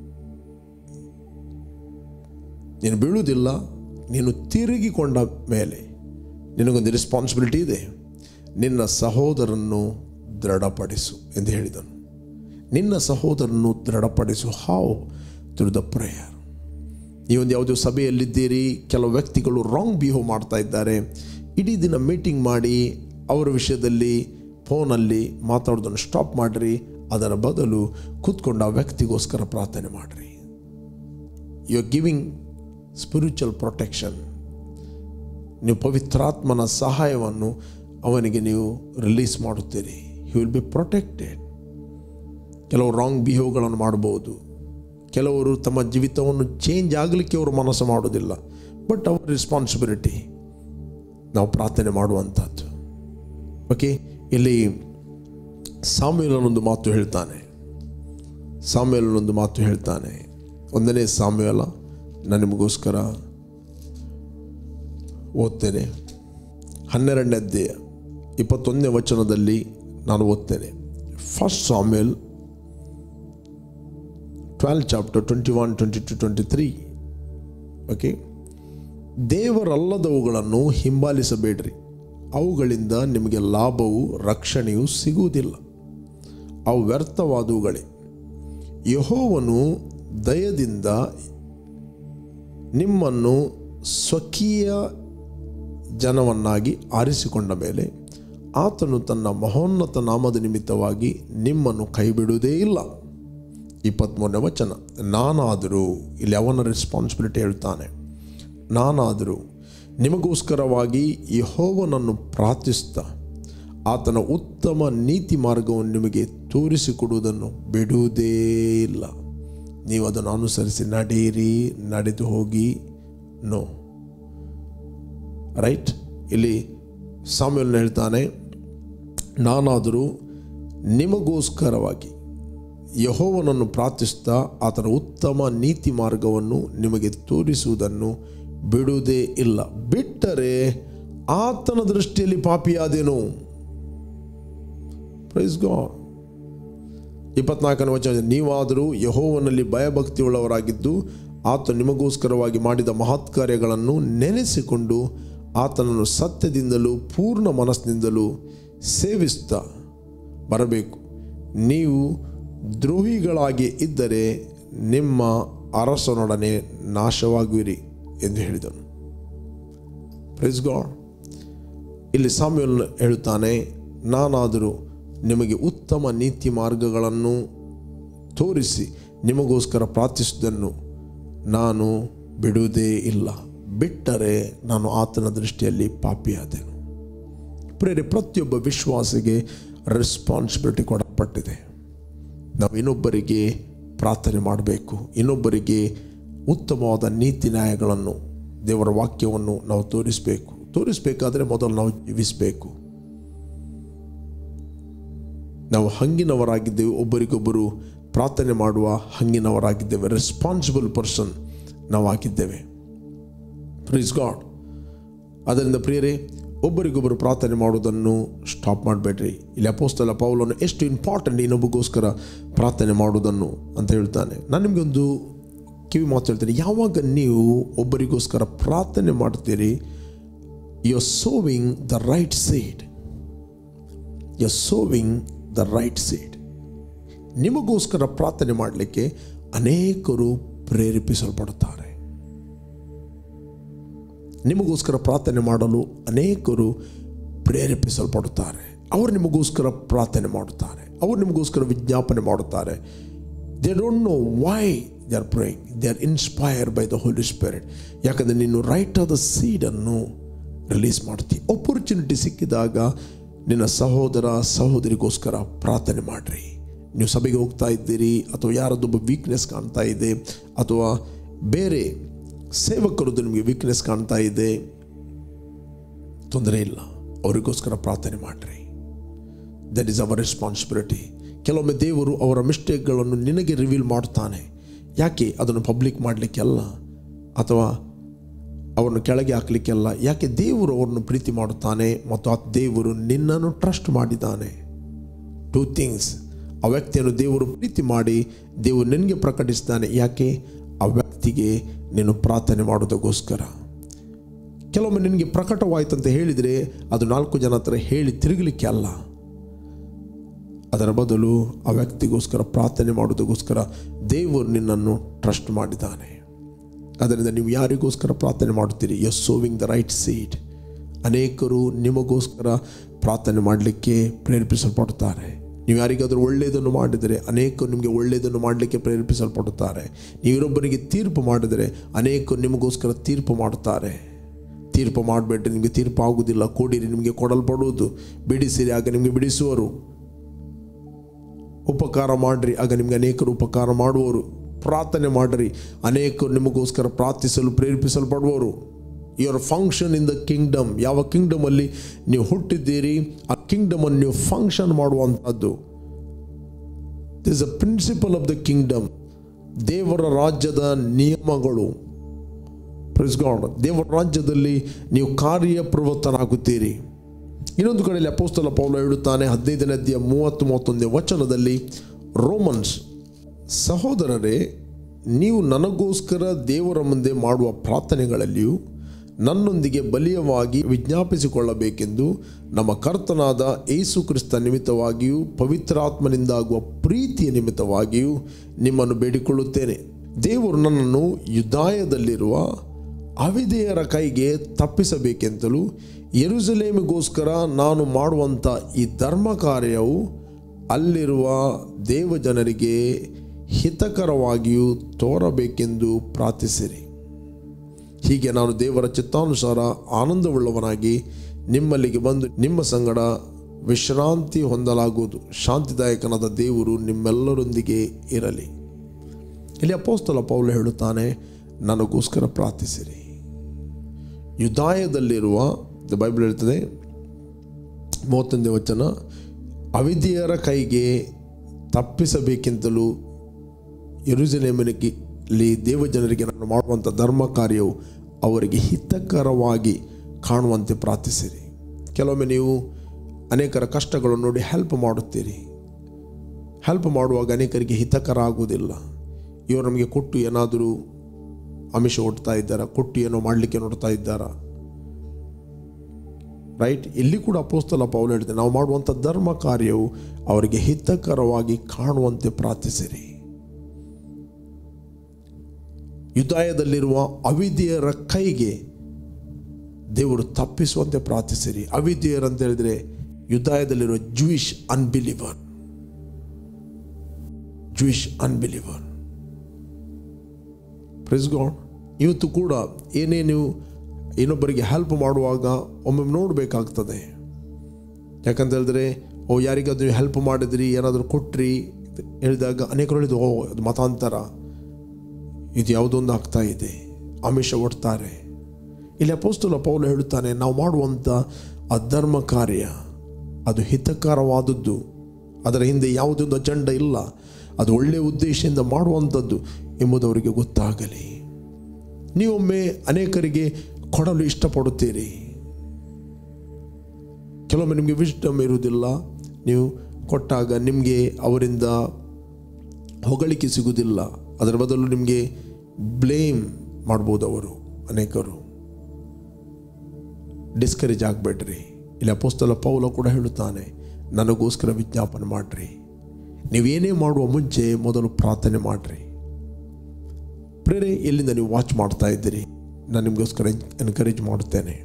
ನೀನು ಬೀಳುವುದಿಲ್ಲ ನೀನು ತಿರುಗಿಕೊಂಡ ಮೇಲೆ ನಿನಗೊಂದು ರೆಸ್ಪಾನ್ಸಿಬಿಲಿಟಿ ಇದೆ ನಿನ್ನ ಸಹೋದರನ್ನು ದೃಢಪಡಿಸು ಎಂದು ಹೇಳಿದನು ನಿನ್ನ ಸಹೋದರನ್ನು ದೃಢಪಡಿಸು ಹಾವು ಥ್ರೂ ದ ಪ್ರೇಯರ್ ಈ ಒಂದು ಯಾವುದೋ ಸಭೆಯಲ್ಲಿದ್ದೀರಿ ಕೆಲವು ವ್ಯಕ್ತಿಗಳು ರಾಂಗ್ ಬಿಹೇವ್ ಮಾಡ್ತಾ ಇದ್ದಾರೆ ಇಡೀ ದಿನ ಮೀಟಿಂಗ್ ಮಾಡಿ ಅವರ ವಿಷಯದಲ್ಲಿ ಫೋನಲ್ಲಿ ಮಾತಾಡೋದನ್ನು ಸ್ಟಾಪ್ ಮಾಡಿರಿ ಅದರ ಬದಲು ಕೂತ್ಕೊಂಡು ಆ ವ್ಯಕ್ತಿಗೋಸ್ಕರ ಪ್ರಾರ್ಥನೆ ಮಾಡಿರಿ you are giving spiritual protection ನೀವು ಪವಿತ್ರಾತ್ಮನ ಸಹಾಯವನ್ನು ಅವನಿಗೆ ನೀವು ರಿಲೀಸ್ ಮಾಡುತ್ತೀರಿ ಹಿ ವಿಲ್ ಬಿ ಪ್ರೊಟೆಕ್ಟೆಡ್ ಕೆಲವು ರಾಂಗ್ ಬಿಹೇವ್ಗಳನ್ನು ಮಾಡ್ಬೋದು ಕೆಲವರು ತಮ್ಮ ಜೀವಿತವನ್ನು ಚೇಂಜ್ ಆಗಲಿಕ್ಕೆ ಅವರು ಮನಸ್ಸು ಮಾಡೋದಿಲ್ಲ ಬಟ್ ಅವರ ರೆಸ್ಪಾನ್ಸಿಬಿಲಿಟಿ ನಾವು ಪ್ರಾರ್ಥನೆ ಮಾಡುವಂಥದ್ದು ಓಕೆ ಇಲ್ಲಿ ಸಾಮ್ಯಲನೊಂದು ಮಾತು ಹೇಳ್ತಾನೆ ಸಾಮ್ಯಲನೊಂದು ಮಾತು ಹೇಳ್ತಾನೆ ಒಂದನೇ ಸಾಮ್ಯಲ ನಾನು ನಿಮಗೋಸ್ಕರ ಓದ್ತೇನೆ ಹನ್ನೆರಡನೇ ಅಧ್ಯಾಯ ಇಪ್ಪತ್ತೊಂದನೇ ವಚನದಲ್ಲಿ ನಾನು ಓದ್ತೇನೆ first Samuel twelve chapter twenty one twenty two twenty three okay ದೇವರಲ್ಲದವುಗಳನ್ನು ಹಿಂಬಾಲಿಸಬೇಡ್ರಿ ಅವುಗಳಿಂದ ನಿಮಗೆ ಲಾಭವು ರಕ್ಷಣೆಯು ಸಿಗುವುದಿಲ್ಲ ಅವು ವ್ಯರ್ಥವಾದವುಗಳೇ ಯಹೋವನು ದಯದಿಂದ ನಿಮ್ಮನ್ನು ಸ್ವಕೀಯ ಜನವನ್ನಾಗಿ ಆರಿಸಿಕೊಂಡ ಮೇಲೆ ಆತನು ತನ್ನ ಮಹೋನ್ನತ ನಾಮದ ನಿಮಿತ್ತವಾಗಿ ನಿಮ್ಮನ್ನು ಕೈಬಿಡುವುದೇ ಇಲ್ಲ ಇಪ್ಪತ್ತ್ಮೂರನೇ ವಚನ ನಾನಾದರೂ ಇಲ್ಲಿ ಅವನ ರೆಸ್ಪಾನ್ಸಿಬಿಲಿಟಿ ಹೇಳ್ತಾನೆ ನಾನಾದರೂ ನಿಮಗೋಸ್ಕರವಾಗಿ ಯಹೋವನನ್ನು ಪ್ರಾರ್ಥಿಸ್ತಾ ಆತನ ಉತ್ತಮ ನೀತಿ ಮಾರ್ಗವನ್ನು ನಿಮಗೆ ತೋರಿಸಿಕೊಡುವುದನ್ನು ಬಿಡುವುದೇ ಇಲ್ಲ ನೀವು ಅದನ್ನು ಅನುಸರಿಸಿ ನಡೆಯಿರಿ ನಡೆದು ಹೋಗಿ ನೋ ರೈಟ್ ಇಲ್ಲಿ ಸಾಮ್ಯಲ್ನ ಹೇಳ್ತಾನೆ ನಾನಾದರೂ ನಿಮಗೋಸ್ಕರವಾಗಿ ಯಹೋವನನ್ನು ಪ್ರಾರ್ಥಿಸ್ತಾ ಆತನ ಉತ್ತಮ ನೀತಿ ಮಾರ್ಗವನ್ನು ನಿಮಗೆ ತೋರಿಸುವುದನ್ನು ಬಿಡುವುದೇ ಇಲ್ಲ ಬಿಟ್ಟರೆ ಆತನ ದೃಷ್ಟಿಯಲ್ಲಿ ಪಾಪಿಯಾದೇನು ಪ್ರೈಸ್ ಗಾಡ್ ಇಪ್ಪತ್ನಾಲ್ಕನೇ ವಚನ ನೀವಾದರೂ ಯಹೋವನಲ್ಲಿ ಭಯಭಕ್ತಿಯುಳ್ಳವರಾಗಿದ್ದು ಆತ ನಿಮಗೋಸ್ಕರವಾಗಿ ಮಾಡಿದ ಮಹತ್ ಕಾರ್ಯಗಳನ್ನು ನೆನೆಸಿಕೊಂಡು ಆತನನ್ನು ಸತ್ಯದಿಂದಲೂ ಪೂರ್ಣ ಮನಸ್ಸಿನಿಂದಲೂ ಸೇವಿಸ್ತಾ ಬರಬೇಕು ನೀವು ದ್ರೋಹಿಗಳಾಗಿ ಇದ್ದರೆ ನಿಮ್ಮ ಅರಸನೊಡನೆ ನಾಶವಾಗುವಿರಿ ಎಂದು ಹೇಳಿದನು ಪ್ರೈಸ್ ಗಾಡ್ ಇಲ್ಲಿ ಸಾಮ್ಯಲ್ ಹೇಳುತ್ತಾನೆ ನಾನಾದರೂ ನಿಮಗೆ ಉತ್ತಮ ನೀತಿ ಮಾರ್ಗಗಳನ್ನು ತೋರಿಸಿ ನಿಮಗೋಸ್ಕರ ಪ್ರಾರ್ಥಿಸುವುದನ್ನು ನಾನು ಬಿಡುವುದೇ ಇಲ್ಲ ಬಿಟ್ಟರೆ ನಾನು ಆತನ ದೃಷ್ಟಿಯಲ್ಲಿ ಪಾಪಿಯಾದೆನು ಪ್ರೇರೆ ಪ್ರತಿಯೊಬ್ಬ ವಿಶ್ವಾಸಿಗೆ ರೆಸ್ಪಾನ್ಸಿಬಿಲಿಟಿ ಕೊಡಲ್ಪಟ್ಟಿದೆ ನಾವು ಇನ್ನೊಬ್ಬರಿಗೆ ಪ್ರಾರ್ಥನೆ ಮಾಡಬೇಕು ಇನ್ನೊಬ್ಬರಿಗೆ ಉತ್ತಮವಾದ ನೀತಿ ನ್ಯಾಯಗಳನ್ನು ದೇವರ ವಾಕ್ಯವನ್ನು ನಾವು ತೋರಿಸಬೇಕು ತೋರಿಸಬೇಕಾದ್ರೆ ಮೊದಲು ನಾವು ಜೀವಿಸಬೇಕು ನಾವು ಹಂಗಿನವರಾಗಿದ್ದೇವೆ ಒಬ್ಬರಿಗೊಬ್ಬರು ಪ್ರಾರ್ಥನೆ ಮಾಡುವ ಹಂಗಿನವರಾಗಿದ್ದೇವೆ ರೆಸ್ಪಾನ್ಸಿಬಲ್ ಪರ್ಸನ್ ನಾವು ಆಗಿದ್ದೇವೆ ಪ್ರೀಸ್ ಗಾಡ್ ಅದರಿಂದ ಪ್ರಿಯರೇ ಒಬ್ಬರಿಗೊಬ್ಬರು ಪ್ರಾರ್ಥನೆ ಮಾಡೋದನ್ನು ಸ್ಟಾಪ್ ಮಾಡಬೇಡ್ರಿ ಇಲ್ಲಿ ಅಪೋಸ್ತಲ ಪೌಲನ್ನು ಎಷ್ಟು ಇಂಪಾರ್ಟೆಂಟ್ ಇನ್ನೊಬ್ಬಗೋಸ್ಕರ ಪ್ರಾರ್ಥನೆ ಮಾಡೋದನ್ನು ಅಂತ ಹೇಳ್ತಾನೆ ನಾನು ನಿಮಗೊಂದು ಕಿವಿ ಮಾತು ಹೇಳ್ತೇನೆ ಯಾವಾಗ ನೀವು ಒಬ್ಬರಿಗೋಸ್ಕರ ಪ್ರಾರ್ಥನೆ ಮಾಡ್ತೀರಿ you are sowing the right seed you are sowing the right seed ನಿಮಗೋಸ್ಕರ ಪ್ರಾರ್ಥನೆ ಮಾಡಲಿಕ್ಕೆ ಅನೇಕರು ಪ್ರೇರೇಪಿಸಲ್ಪಡುತ್ತಾರೆ ನಿಮಗೋಸ್ಕರ ಪ್ರಾರ್ಥನೆ ಮಾಡಲು ಅನೇಕರು ಪ್ರೇರೇಪಿಸಲ್ಪಡುತ್ತಾರೆ ಅವರು ನಿಮಗೋಸ್ಕರ ಪ್ರಾರ್ಥನೆ ಮಾಡುತ್ತಾರೆ ಅವರು ನಿಮಗೋಸ್ಕರ ವಿಜ್ಞಾಪನೆ ಮಾಡುತ್ತಾರೆ they don't know why they are praying they are inspire by the Holy Spirit ಯಾಕಂದರೆ ನೀನು ರೈಟ್ ಆದ ಸೀಡನ್ನು ರಿಲೀಸ್ ಮಾಡ್ತಿ ಆಪರ್ಚುನಿಟಿ ಸಿಕ್ಕಿದಾಗ ನಿನ್ನ ಸಹೋದರ ಸಹೋದರಿಗೋಸ್ಕರ ಪ್ರಾರ್ಥನೆ ಮಾಡಿರಿ ನೀವು ಸಭೆಗೆ ಹೋಗ್ತಾ ಇದ್ದೀರಿ ಅಥವಾ ಯಾರದೊಬ್ಬ ವೀಕ್ನೆಸ್ ಕಾಣ್ತಾ ಇದೆ ಅಥವಾ ಬೇರೆ ಸೇವಕರದ್ದು ನಿಮಗೆ ವೀಕ್ನೆಸ್ ಕಾಣ್ತಾ ಇದೆ ತೊಂದರೆ ಇಲ್ಲ ಅವರಿಗೋಸ್ಕರ ಪ್ರಾರ್ಥನೆ ಮಾಡಿರಿ ದಟ್ ಈಸ್ ಅವರ್ ರೆಸ್ಪಾನ್ಸಿಬಿಲಿಟಿ ಕೆಲವೊಮ್ಮೆ ದೇವರು ಅವರ ಮಿಸ್ಟೇಕ್ಗಳನ್ನು ನಿನಗೆ ರಿವೀಲ್ ಮಾಡ್ತಾನೆ ಯಾಕೆ ಅದನ್ನು ಪಬ್ಲಿಕ್ ಮಾಡಲಿಕ್ಕೆ ಅಲ್ಲ ಅಥವಾ ಅವರನ್ನು ಕೆಳಗೆ ಹಾಕಲಿಕ್ಕೆಲ್ಲ ಯಾಕೆ ದೇವರು ಅವರನ್ನು ಪ್ರೀತಿ ಮಾಡುತ್ತಾನೆ ಮತ್ತು ಆ ದೇವರು ನಿನ್ನನ್ನು ಟ್ರಸ್ಟ್ ಮಾಡಿದ್ದಾನೆ ಟೂ ಥಿಂಗ್ಸ್ ಆ ವ್ಯಕ್ತಿಯನ್ನು ದೇವರು ಪ್ರೀತಿ ಮಾಡಿ ದೇವರು ನಿನಗೆ ಪ್ರಕಟಿಸ್ತಾನೆ ಯಾಕೆ ಆ ವ್ಯಕ್ತಿಗೆ ನೀನು ಪ್ರಾರ್ಥನೆ ಮಾಡೋದಕ್ಕೋಸ್ಕರ ಕೆಲವೊಮ್ಮೆ ನಿನಗೆ ಪ್ರಕಟವಾಯ್ತು ಅಂತ ಹೇಳಿದರೆ ಅದು ನಾಲ್ಕು ಜನ ಹತ್ರ ಹೇಳಿ ತಿರುಗಲಿಕ್ಕೆ ಅಲ್ಲ ಅದರ ಬದಲು ಆ ವ್ಯಕ್ತಿಗೋಸ್ಕರ ಪ್ರಾರ್ಥನೆ ಮಾಡೋದಕ್ಕೋಸ್ಕರ ದೇವರು ನಿನ್ನನ್ನು ಟ್ರಸ್ಟ್ ಮಾಡಿದ್ದಾನೆ ಅದರಿಂದ ನೀವು ಯಾರಿಗೋಸ್ಕರ ಪ್ರಾರ್ಥನೆ ಮಾಡುತ್ತೀರಿ is sowing the right seed ಅನೇಕರು ನಿಮಗೋಸ್ಕರ ಪ್ರಾರ್ಥನೆ ಮಾಡಲಿಕ್ಕೆ ಪ್ರೇರೇಪಿಸಲ್ಪಡುತ್ತಾರೆ ನೀವು ಯಾರಿಗಾದರೂ ಒಳ್ಳೆಯದನ್ನು ಮಾಡಿದರೆ ಅನೇಕರು ನಿಮಗೆ ಒಳ್ಳೆಯದನ್ನು ಮಾಡಲಿಕ್ಕೆ ಪ್ರೇರೇಪಿಸಲ್ಪಡುತ್ತಾರೆ ನೀವಿರೊಬ್ಬರಿಗೆ ತೀರ್ಪು ಮಾಡಿದರೆ ಅನೇಕರು ನಿಮಗೋಸ್ಕರ ತೀರ್ಪು ಮಾಡುತ್ತಾರೆ ತೀರ್ಪು ಮಾಡಬೇಡ್ರಿ ನಿಮಗೆ ತೀರ್ಪು ಆಗುವುದಿಲ್ಲ ಕೊಡಿರಿ ನಿಮಗೆ ಕೊಡಲ್ಪಡುವುದು ಬಿಡಿಸಿರಿ ಆಗ ನಿಮಗೆ ಬಿಡಿಸುವರು ಉಪಕಾರ ಮಾಡಿರಿ ಆಗ ನಿಮಗೆ ಅನೇಕರು ಉಪಕಾರ ಮಾಡುವವರು ಪ್ರಾರ್ಥನೆ ಮಾಡಿರಿ ಅನೇಕರು ನಿಮಗೋಸ್ಕರ ಪ್ರಾರ್ಥಿಸಲು ಪ್ರೇರೇಪಿಸಲ್ಪಡುವವರು your function in the kingdom ಯಾವ ಕಿಂಗ್ಡಮಲ್ಲಿ ನೀವು ಹುಟ್ಟಿದ್ದೀರಿ ಆ ಕಿಂಗ್ಡಮನ್ನು ನೀವು ಫಂಕ್ಷನ್ ಮಾಡುವಂಥದ್ದು this a principle of the kingdom ದೇವರ ರಾಜ್ಯದ ನಿಯಮಗಳು ಪ್ರಿಸ್ ಗಾಡ್ ದೇವರ ರಾಜ್ಯದಲ್ಲಿ ನೀವು ಕಾರ್ಯಪ್ರವೃತ್ತನಾಗುತ್ತೀರಿ ಇನ್ನೊಂದು ಕಡೆಯಲ್ಲಿ ಅಪೋಸ್ತಲ ಪೌಲ ಹೇಳುತ್ತಾನೆ ಹದಿನೈದನೇ ಅಧ್ಯಾಯ ಮೂವತ್ತು ಮೂವತ್ತೊಂದನೇ ವಚನದಲ್ಲಿ ರೋಮನ್ಸ್ ಸಹೋದರರೇ ನೀವು ನನಗೋಸ್ಕರ ದೇವರ ಮುಂದೆ ಮಾಡುವ ಪ್ರಾರ್ಥನೆಗಳಲ್ಲಿಯೂ ನನ್ನೊಂದಿಗೆ ಬಲಿಯವಾಗಿ ವಿಜ್ಞಾಪಿಸಿಕೊಳ್ಳಬೇಕೆಂದು ನಮ್ಮ ಕರ್ತನಾದ ಏಸು ಕ್ರಿಸ್ತ ನಿಮಿತ್ತವಾಗಿಯೂ ಪವಿತ್ರಾತ್ಮನಿಂದಾಗುವ ಪ್ರೀತಿಯ ನಿಮಿತ್ತವಾಗಿಯೂ ನಿಮ್ಮನ್ನು ಬೇಡಿಕೊಳ್ಳುತ್ತೇನೆ ದೇವರು ನನ್ನನ್ನು ಯುದಾಯದಲ್ಲಿರುವ ಅವಿಧೇಯರ ಕೈಗೆ ತಪ್ಪಿಸಬೇಕೆಂತಲೂ ಯೆರೂಸಲೇಮಿಗೋಸ್ಕರ ನಾನು ಮಾಡುವಂಥ ಈ ಧರ್ಮ ಕಾರ್ಯವು ಅಲ್ಲಿರುವ ದೇವಜನರಿಗೆ ಹಿತಕರವಾಗಿಯೂ ತೋರಬೇಕೆಂದು ಪ್ರಾರ್ಥಿಸಿರಿ ಹೀಗೆ ನಾನು ದೇವರ ಚಿತ್ತಾನುಸಾರ ಆನಂದವುಳ್ಳವನಾಗಿ ನಿಮ್ಮಲ್ಲಿಗೆ ಬಂದು ನಿಮ್ಮ ಸಂಗಡ ವಿಶ್ರಾಂತಿ ಹೊಂದಲಾಗುವುದು ಶಾಂತಿದಾಯಕನಾದ ದೇವರು ನಿಮ್ಮೆಲ್ಲರೊಂದಿಗೆ ಇರಲಿ ಇಲ್ಲಿ ಅಪೋಸ್ತಲ ಪೌಲ ಹೇಳುತ್ತಾನೆ ನನಗೋಸ್ಕರ ಪ್ರಾರ್ಥಿಸಿರಿ ಯುದಾಯದಲ್ಲಿರುವ ದ ಬೈಬಲ್ ಹೇಳ್ತದೆ ಮೂವತ್ತೊಂದೇ ವಚನ ಅವಿಧಿಯರ ಕೈಗೆ ತಪ್ಪಿಸಬೇಕೆಂತಲೂ ಯರುಜಲೇಮನಿಗೆ ದೇವಜನರಿಗೆ ನಾನು ಮಾಡುವಂಥ ಧರ್ಮ ಕಾರ್ಯವು ಅವರಿಗೆ ಹಿತಕರವಾಗಿ ಕಾಣುವಂತೆ ಪ್ರಾರ್ಥಿಸಿರಿ ಕೆಲವೊಮ್ಮೆ ನೀವು ಅನೇಕರ ಕಷ್ಟಗಳನ್ನು ನೋಡಿ ಹೆಲ್ಪ್ ಮಾಡುತ್ತೀರಿ ಹೆಲ್ಪ್ ಮಾಡುವಾಗ ಅನೇಕರಿಗೆ ಹಿತಕರ ಆಗುವುದಿಲ್ಲ ಇವರು ನಮಗೆ ಕೊಟ್ಟು ಏನಾದರೂ ಆಮಿಷ ಒಡ್ತಾ ಇದ್ದಾರಾ ಕೊಟ್ಟು ಏನೋ ಮಾಡಲಿಕ್ಕೆ ನೋಡ್ತಾ ಇದ್ದಾರಾ ರೈಟ್ ಇಲ್ಲಿ ಕೂಡ ಅಪೋಸ್ತಲ ಪೌಲ ಹೇಳ್ತೇನೆ ನಾವು ಮಾಡುವಂಥ ಧರ್ಮ ಕಾರ್ಯವು ಅವರಿಗೆ ಹಿತಕರವಾಗಿ ಕಾಣುವಂತೆ ಪ್ರಾರ್ಥಿಸಿರಿ ಯುದಾಯದಲ್ಲಿರುವ ಅವಿಧಿಯರ ಕೈಗೆ ದೇವರು ತಪ್ಪಿಸುವಂತೆ ಪ್ರಾರ್ಥಿಸಿರಿ ಅವಿಧಿಯರು ಅಂತ ಹೇಳಿದ್ರೆ ಯುದಾಯದಲ್ಲಿರುವ Jewish unbeliever Jewish unbeliever praise God ಇವತ್ತು ಕೂಡ ಏನೇ ನೀವು ಇನ್ನೊಬ್ಬರಿಗೆ ಹೆಲ್ಪ್ ಮಾಡುವಾಗ ಒಮ್ಮೊಮ್ಮೆ ನೋಡಬೇಕಾಗ್ತದೆ ಯಾಕಂತ ಹೇಳಿದ್ರೆ ಓ ಯಾರಿಗಾದ್ರೂ ಹೆಲ್ಪ್ ಮಾಡಿದ್ರಿ ಏನಾದರೂ ಕೊಟ್ರಿ ಹೇಳಿದಾಗ ಅನೇಕರು ಹೇಳಿದ್ರು ಓ ಅದು ಮತಾಂತರ ಇದು ಯಾವುದೊಂದು ಆಗ್ತಾ ಇದೆ ಆಮಿಷ ಒಡ್ತಾರೆ ಇಲ್ಲಿ ಅಪೋಸ್ತಲ ಪೌಲ ಹೇಳುತ್ತಾನೆ ನಾವು ಮಾಡುವಂಥ ಆ ಧರ್ಮ ಕಾರ್ಯ ಅದು ಹಿತಕರವಾದದ್ದು ಅದರ ಹಿಂದೆ ಯಾವುದೊಂದು ಅಜೆಂಡ ಇಲ್ಲ ಅದು ಒಳ್ಳೆಯ ಉದ್ದೇಶದಿಂದ ಮಾಡುವಂಥದ್ದು ಎಂಬುದು ಅವರಿಗೆ ಗೊತ್ತಾಗಲಿ ನೀವೊಮ್ಮೆ ಅನೇಕರಿಗೆ ಕೊಡಲು ಇಷ್ಟಪಡುತ್ತೀರಿ ಕೆಲವೊಮ್ಮೆ ನಿಮಗೆ ವಿಸ್ಡಮ್ ಇರುವುದಿಲ್ಲ ನೀವು ಕೊಟ್ಟಾಗ ನಿಮಗೆ ಅವರಿಂದ ಹೊಗಳಿಕೆ ಸಿಗುವುದಿಲ್ಲ ಅದರ ಬದಲು ನಿಮಗೆ ಬ್ಲೇಮ್ ಮಾಡ್ಬೋದು ಅವರು ಅನೇಕರು ಡಿಸ್ಕರೇಜ್ ಆಗಬೇಡ್ರಿ ಇಲ್ಲಿ ಅಪೋಸ್ತಲ ಪೌಲ ಕೂಡ ಹೇಳುತ್ತಾನೆ ನನಗೋಸ್ಕರ ವಿಜ್ಞಾಪನೆ ಮಾಡಿರಿ ನೀವೇನೇ ಮಾಡುವ ಮುಂಚೆ ಮೊದಲು ಪ್ರಾರ್ಥನೆ ಮಾಡಿರಿ ಪ್ರೇರೆ ಎಲ್ಲಿಂದ ನೀವು ವಾಚ್ ಮಾಡ್ತಾ ಇದ್ದೀರಿ ನಾನು ನಿಮಗೋಸ್ಕರ ಎನ್ಕರೇಜ್ ಮಾಡುತ್ತೇನೆ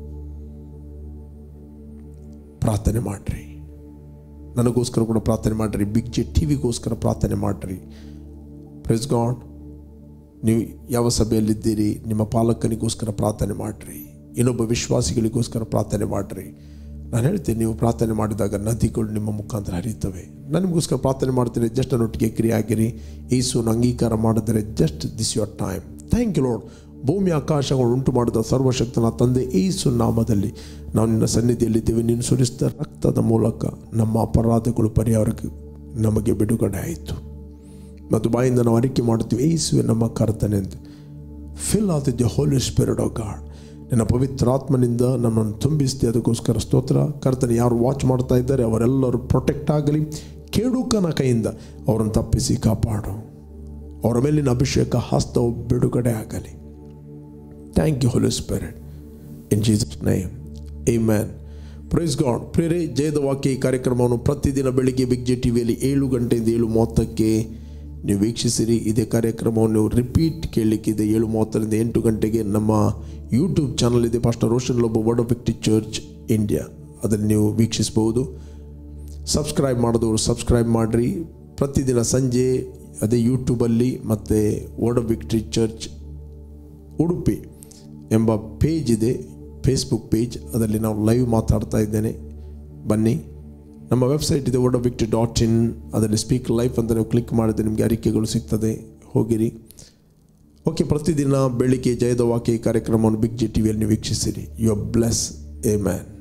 ಪ್ರಾರ್ಥನೆ ಮಾಡಿರಿ ನನಗೋಸ್ಕರ ಕೂಡ ಪ್ರಾರ್ಥನೆ ಮಾಡಿರಿ ಬಿಗ್ ಜೆ ಟಿ ವಿಗೋಸ್ಕರ ಪ್ರಾರ್ಥನೆ ಮಾಡಿರಿ ಪ್ರೆಸ್ ಗಾಡ್ ನೀವು ಯಾವ ಸಭೆಯಲ್ಲಿದ್ದೀರಿ ನಿಮ್ಮ ಪಾಲಕನಿಗೋಸ್ಕರ ಪ್ರಾರ್ಥನೆ ಮಾಡಿರಿ ಇನ್ನೊಬ್ಬ ವಿಶ್ವಾಸಿಗಳಿಗೋಸ್ಕರ ಪ್ರಾರ್ಥನೆ ಮಾಡಿರಿ ನಾನು ಹೇಳ್ತೀನಿ ನೀವು ಪ್ರಾರ್ಥನೆ ಮಾಡಿದಾಗ ನದಿಗಳು ನಿಮ್ಮ ಮುಖಾಂತರ ಹರಿಯುತ್ತವೆ ನಾನು ನಿಮಗೋಸ್ಕರ ಪ್ರಾರ್ಥನೆ ಮಾಡ್ತೀನಿ ಜಸ್ಟ್ ನನ್ನೊಟ್ಟಿಗೆ ಕ್ರಿಯೆ ಆಗಿರಿ ಯೇಸುವನ್ನು ಅಂಗೀಕಾರ ಮಾಡಿದರೆ just this your time thank you Lord ಭೂಮಿ ಆಕಾಶಗಳು ಉಂಟು ಮಾಡಿದ ಸರ್ವಶಕ್ತನ ತಂದೆ ಯೇಸು ನಾಮದಲ್ಲಿ ನಾವು ನಿನ್ನ ಸನ್ನಿಧಿಯಲ್ಲಿದ್ದೇವೆ ನೀನು ಸುರಿಸಿದ ರಕ್ತದ ಮೂಲಕ ನಮ್ಮ ಅಪರಾಧಗಳು ಪರಿಹಾರಕ್ಕೆ ನಮಗೆ ಬಿಡುಗಡೆ ಆಯಿತು ಮತ್ತು ಬಾಯಿಂದ ನಾವು ಅರಿಕೆ ಮಾಡುತ್ತೀವಿ ಯೇಸುವೆ ನಮ್ಮ ಕರ್ತನೆ ಎಂದು ಫಿಲ್ ಆದ the Holy Spirit of God ನಿನ್ನ ಪವಿತ್ರಾತ್ಮನಿಂದ ನಮ್ಮನ್ನು ತುಂಬಿಸ್ತೆ ಅದಕ್ಕೋಸ್ಕರ ಸ್ತೋತ್ರ ಕರ್ತನೆ ಯಾರು ವಾಚ್ ಮಾಡ್ತಾ ಇದ್ದಾರೆ ಅವರೆಲ್ಲರೂ ಪ್ರೊಟೆಕ್ಟ್ ಆಗಲಿ ಕೇಡುಕನ ಕೈಯಿಂದ ಅವರನ್ನು ತಪ್ಪಿಸಿ ಕಾಪಾಡು ಅವರ ಮೇಲಿನ ಅಭಿಷೇಕ ಹಸ್ತವು ಬಿಡುಗಡೆ ಆಗಲಿ thank you Holy Spirit in Jesus name amen praise God ಪ್ರೇರೆ ಜಯದ ವಾಕ್ಯ ಈ ಕಾರ್ಯಕ್ರಮವನ್ನು ಪ್ರತಿದಿನ ಬೆಳಿಗ್ಗೆ ಬಿಗ್ ಜೆ ಟಿವಿಯಲ್ಲಿ ಏಳು ಗಂಟೆಯಿಂದ ಏಳು ಮೂವತ್ತಕ್ಕೆ ನೀವು ವೀಕ್ಷಿಸಿರಿ ಇದೇ ಕಾರ್ಯಕ್ರಮವನ್ನು ರಿಪೀಟ್ ಕೇಳಲಿಕ್ಕಿದೆ ಏಳು ಮೂವತ್ತರಿಂದ ಎಂಟು ಗಂಟೆಗೆ ನಮ್ಮ ಯೂಟ್ಯೂಬ್ ಚಾನಲ್ ಇದೆ pastor Roshan Lobo word of victory church India ಅದನ್ನು ನೀವು ವೀಕ್ಷಿಸ್ಬೋದು ಸಬ್ಸ್ಕ್ರೈಬ್ ಮಾಡಿದವರು ಸಬ್ಸ್ಕ್ರೈಬ್ ಮಾಡಿರಿ ಪ್ರತಿದಿನ ಸಂಜೆ ಅದೇ ಯೂಟ್ಯೂಬಲ್ಲಿ ಮತ್ತು word of victory church Udupi ಎಂಬ ಪೇಜ್ ಇದೆ ಫೇಸ್ಬುಕ್ ಪೇಜ್ ಅದರಲ್ಲಿ ನಾವು ಲೈವ್ ಮಾತಾಡ್ತಾ ಇದ್ದೇನೆ ಬನ್ನಿ ನಮ್ಮ ವೆಬ್ಸೈಟ್ ಇದೆ word of victory dot in ಅದರಲ್ಲಿ ಸ್ಪೀಕ್ ಲೈಫ್ ಅಂತ ನೀವು ಕ್ಲಿಕ್ ಮಾಡಿದ್ರೆ ನಿಮಗೆ ಅರಿಕೆಗಳು ಸಿಗ್ತದೆ ಹೋಗಿರಿ ಓಕೆ ಪ್ರತಿದಿನ ಬೆಳಿಗ್ಗೆ ಜಯದ ವಾಕ್ಯ ಈ ಕಾರ್ಯಕ್ರಮವನ್ನು ಬಿಗ್ ಜಿ ಟಿವಿಯಲ್ಲಿ ವೀಕ್ಷಿಸಿರಿ ಯು ಬ್ಲೆಸ್ ಎ ಮ್ಯಾನ್